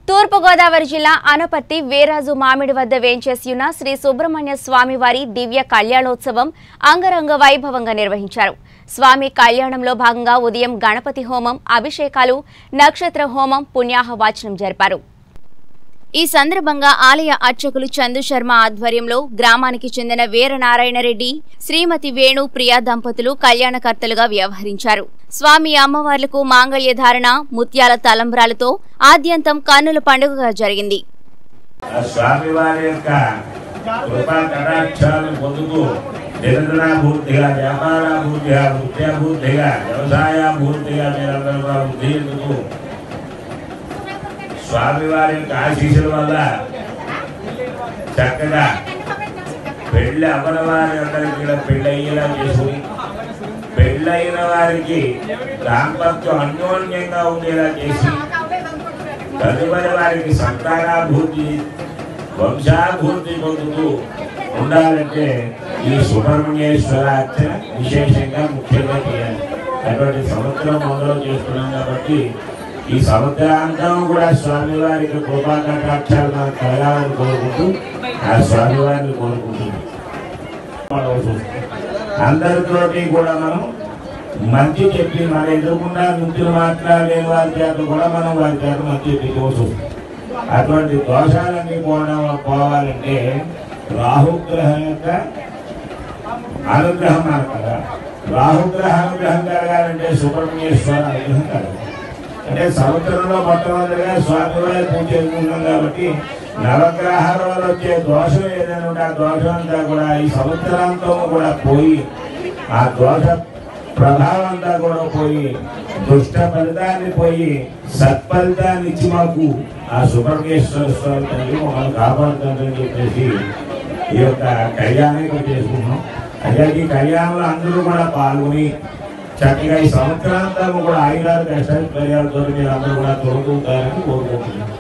తూర్పుగోదావరి జిల్లా అనపర్తి వీరాజు మామిడి వద్ద వేంచేసి ఉన్న శ్రీ సుబ్రహ్మణ్య స్వామి వారి దివ్య కళ్యాణోత్సవం అంగరంగ వైభవంగా నిర్వహించారు స్వామి కళ్యాణంలో భాగంగా ఉదయం గణపతి హోమం అభిషేకాలు నక్షత్ర హోమం పుణ్యాహవాచనం జరిపారు ఈ సందర్భంగా ఆలయ అర్చకులు చందు శర్మ ఆధ్వర్యంలో గ్రామానికి చెందిన వీరనారాయణ రెడ్డి శ్రీమతి వేణు ప్రియా దంపతులు కళ్యాణకర్తలుగా వ్యవహరించారు స్వామి అమ్మవార్లకు మాంగళ్య ధారణ ముత్యాల తలంబ్రాలతో ఆద్యంతం కన్నుల పండుగగా జరిగింది ఆ స్వామివారి యొక్క కృపా కటాక్షాలను పొందుతూ నిరంతరాభివృద్ధిగా వ్యాపారాభివృద్ధిగా వృత్యాభివృద్ధిగా వ్యవసాయాభివృద్ధిగా మీరందరూ కూడా వృద్ధి చెందుతూ స్వామివారి యొక్క ఆశీస్సుల వల్ల చక్కగా పెళ్ళి అవ్వని వారి అందరికీ కూడా పెళ్ళి అయ్యేలా చేసుకుని పెళ్ళైన వారికి దాంపత్యం అన్యోన్యంగా ఉండేలా చేసి తదుపరి వారికి సంతానాభివృద్ధి వంశాభివృద్ధి పొందుతూ ఉండాలంటే ఈ సుబ్రహ్మణ్యేశ్వర అర్చన విశేషంగా ముఖ్యంగా చేయాలి అటువంటి సంవత్సరం మొదలు చేస్తున్నాం కాబట్టి ఈ సంవత్సరాంతం కూడా స్వామివారికి కృపా కటాక్షాలు మనకు కలగాలని కోరుకుంటూ ఆ స్వామివారిని కోరుకుంటున్నాం అందరితోటి కూడా మనం మంచి చెప్పి మన ఎదురుకుండా నుంచుని మాట్లాడే వారి చేత కూడా మనం వారి చేత మంచి చెప్పుకోవచ్చు అటువంటి దోషాలన్నీ పోవడం పోవాలంటే రాహుగ్రహం యొక్క అనుగ్రహం మనకు కదా రాహుగ్రహ అనుగ్రహం కలగాలంటే సుబ్రహ్మణ్యేశ్వర అనుగ్రహం కలగాలి అంటే సంవత్సరంలో మొట్టమొదటిగా స్వామివారి పూజ చేసుకుంటాం కాబట్టి నవగ్రహాల వల్ల వచ్చే దోషం ఏదైనా ఉంటే ఆ దోషం అంతా కూడా ఈ సంవత్సరాంతం కూడా పోయి ఆ దోష ప్రభావం అంతా కూడా పోయి దుష్ట ఫలితాన్ని పోయి సత్ఫలితాన్ని ఇచ్చి మాకు ఆ సుబ్రహ్మణ్యేశ్వర స్వామి తండ్రి మమ్మల్ని కాపాడుతుందని చెప్పేసి ఈ యొక్క కళ్యాణం ఇక్కడ చేసుకున్నాం అదే ఈ కళ్యాణంలో అందరూ కూడా పాల్గొని చక్కగా ఈ సంవత్సరాంతం కూడా ఆయుధాలు కష్టాలు పర్యాలతో మీరు అందరూ కూడా తొలగుతారని కోరుకుంటున్నాం